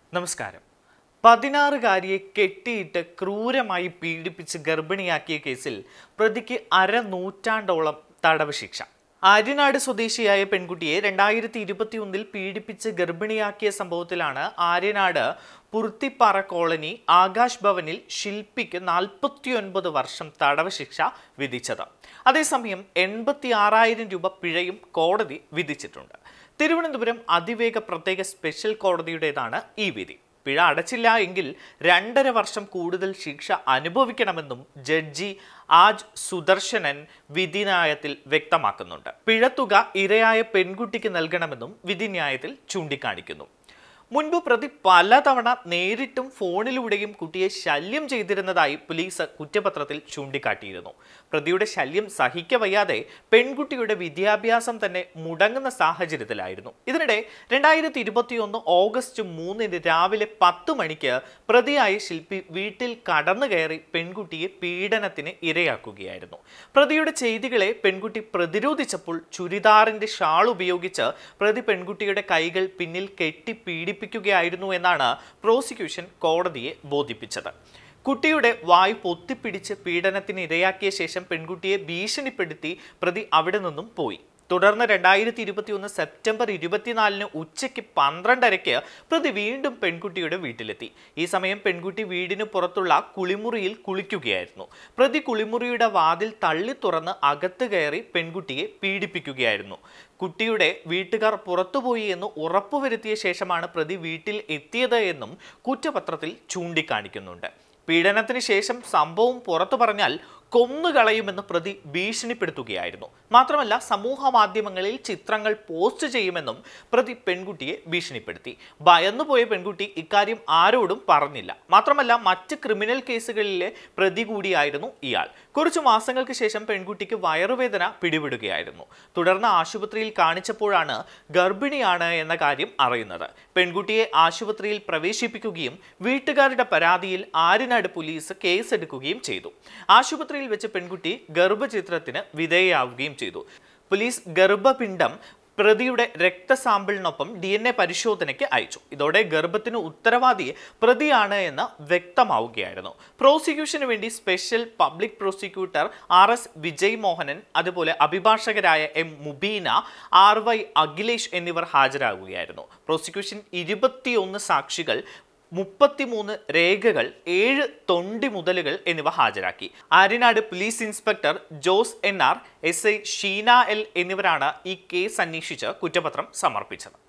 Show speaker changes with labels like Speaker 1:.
Speaker 1: നമസ്കാരം പതിനാറുകാരിയെ കെട്ടിയിട്ട് ക്രൂരമായി പീഡിപ്പിച്ച് ഗർഭിണിയാക്കിയ കേസിൽ പ്രതിക്ക് അരനൂറ്റാണ്ടോളം തടവ് ശിക്ഷ ആര്യനാട് സ്വദേശിയായ പെൺകുട്ടിയെ രണ്ടായിരത്തി ഇരുപത്തിയൊന്നിൽ പീഡിപ്പിച്ച് ഗർഭിണിയാക്കിയ സംഭവത്തിലാണ് ആര്യനാട് പുർത്തിപ്പാറ കോളനി ആകാശ് ഭവനിൽ ശില്പിക്ക് നാൽപ്പത്തിയൊൻപത് വർഷം തടവ് ശിക്ഷ വിധിച്ചത് അതേസമയം എൺപത്തി ആറായിരം രൂപ പിഴയും കോടതി വിധിച്ചിട്ടുണ്ട് തിരുവനന്തപുരം അതിവേഗ പ്രത്യേക സ്പെഷ്യൽ കോടതിയുടേതാണ് ഈ വിധി പിഴ അടച്ചില്ല എങ്കിൽ രണ്ടര വർഷം കൂടുതൽ ശിക്ഷ അനുഭവിക്കണമെന്നും ജഡ്ജി ആജ് സുദർശനൻ വിധിന്യായത്തിൽ വ്യക്തമാക്കുന്നുണ്ട് പിഴത്തുക ഇരയായ പെൺകുട്ടിക്ക് നൽകണമെന്നും വിധിന്യായത്തിൽ ചൂണ്ടിക്കാണിക്കുന്നു മുൻപ് പ്രതി പലതവണ നേരിട്ടും ഫോണിലൂടെയും കുട്ടിയെ ശല്യം ചെയ്തിരുന്നതായി പോലീസ് കുറ്റപത്രത്തിൽ ചൂണ്ടിക്കാട്ടിയിരുന്നു പ്രതിയുടെ ശല്യം സഹിക്കവയ്യാതെ പെൺകുട്ടിയുടെ വിദ്യാഭ്യാസം തന്നെ മുടങ്ങുന്ന സാഹചര്യത്തിലായിരുന്നു ഇതിനിടെ രണ്ടായിരത്തി ഇരുപത്തിയൊന്ന് ഓഗസ്റ്റ് മൂന്നിന് രാവിലെ പത്ത് മണിക്ക് പ്രതിയായ ശില്പി വീട്ടിൽ കടന്നു കയറി പെൺകുട്ടിയെ പീഡനത്തിന് ഇരയാക്കുകയായിരുന്നു പ്രതിയുടെ ചെയ്തികളെ പെൺകുട്ടി പ്രതിരോധിച്ചപ്പോൾ ചുരിദാറിന്റെ ഷാൾ ഉപയോഗിച്ച് പ്രതി പെൺകുട്ടിയുടെ കൈകൾ പിന്നിൽ കെട്ടി പീഡിപ്പിക്കുകയായിരുന്നു എന്നാണ് പ്രോസിക്യൂഷൻ കോടതിയെ ബോധിപ്പിച്ചത് കുട്ടിയുടെ വായ് പൊത്തിപ്പിടിച്ച് പീഡനത്തിന് ഇരയാക്കിയ ശേഷം പെൺകുട്ടിയെ ഭീഷണിപ്പെടുത്തി പ്രതി അവിടെ നിന്നും പോയി തുടർന്ന് രണ്ടായിരത്തി ഇരുപത്തിയൊന്ന് സെപ്റ്റംബർ ഇരുപത്തിനാലിന് ഉച്ചയ്ക്ക് പന്ത്രണ്ടരയ്ക്ക് പ്രതി വീണ്ടും പെൺകുട്ടിയുടെ വീട്ടിലെത്തി ഈ സമയം പെൺകുട്ടി വീടിന് പുറത്തുള്ള കുളിമുറിയിൽ കുളിക്കുകയായിരുന്നു പ്രതി കുളിമുറിയുടെ വാതിൽ തള്ളി തുറന്ന് അകത്ത് കയറി പെൺകുട്ടിയെ പീഡിപ്പിക്കുകയായിരുന്നു കുട്ടിയുടെ വീട്ടുകാർ പുറത്തുപോയി എന്ന് ഉറപ്പുവരുത്തിയ ശേഷമാണ് പ്രതി വീട്ടിൽ എത്തിയത് എന്നും കുറ്റപത്രത്തിൽ ചൂണ്ടിക്കാണിക്കുന്നുണ്ട് പീഡനത്തിന് ശേഷം സംഭവം പുറത്തു പറഞ്ഞാൽ കൊന്നുകളയുമെന്ന് പ്രതി ഭീഷണിപ്പെടുത്തുകയായിരുന്നു മാത്രമല്ല സമൂഹ മാധ്യമങ്ങളിൽ ചിത്രങ്ങൾ പോസ്റ്റ് ചെയ്യുമെന്നും പ്രതി പെൺകുട്ടിയെ ഭീഷണിപ്പെടുത്തി ഭയന്നുപോയ പെൺകുട്ടി ഇക്കാര്യം ആരോടും പറഞ്ഞില്ല മാത്രമല്ല മറ്റ് ക്രിമിനൽ കേസുകളിലെ പ്രതി കൂടിയായിരുന്നു ഇയാൾ കുറച്ചു മാസങ്ങൾക്ക് ശേഷം പെൺകുട്ടിക്ക് വയറുവേദന പിടിപെടുകയായിരുന്നു തുടർന്ന് ആശുപത്രിയിൽ കാണിച്ചപ്പോഴാണ് ഗർഭിണിയാണ് എന്ന കാര്യം അറിയുന്നത് പെൺകുട്ടിയെ ആശുപത്രിയിൽ പ്രവേശിപ്പിക്കുകയും വീട്ടുകാരുടെ പരാതിയിൽ ആര്യനാട് പോലീസ് കേസെടുക്കുകയും ചെയ്തു ആശുപത്രിയിൽ വെച്ച് പെൺകുട്ടി ഗർഭചിത്രത്തിന് വിധേയയാവുകയും ചെയ്തു പോലീസ് ഗർഭപിണ്ഡം പ്രതിയുടെ രക്തസാമ്പിളിനൊപ്പം ഡി എൻ എ പരിശോധനയ്ക്ക് അയച്ചു ഇതോടെ ഗർഭത്തിന് ഉത്തരവാദി പ്രതിയാണ് എന്ന് വ്യക്തമാവുകയായിരുന്നു പ്രോസിക്യൂഷന് വേണ്ടി special public prosecutor R S Vijay Mohanan അതുപോലെ അഭിഭാഷകരായ M Mubeena R Y Akhilesh എന്നിവർ ഹാജരാകുകയായിരുന്നു പ്രോസിക്യൂഷൻ ഇരുപത്തിയൊന്ന് സാക്ഷികൾ മുപ്പത്തിമൂന്ന് രേഖകൾ ഏഴ് തൊണ്ടി മുതലുകൾ എന്നിവ ഹാജരാക്കി Aryanad police inspector Jose N R S I Sheena L എന്നിവരാണ് ഈ കേസ് അന്വേഷിച്ച് കുറ്റപത്രം സമർപ്പിച്ചത്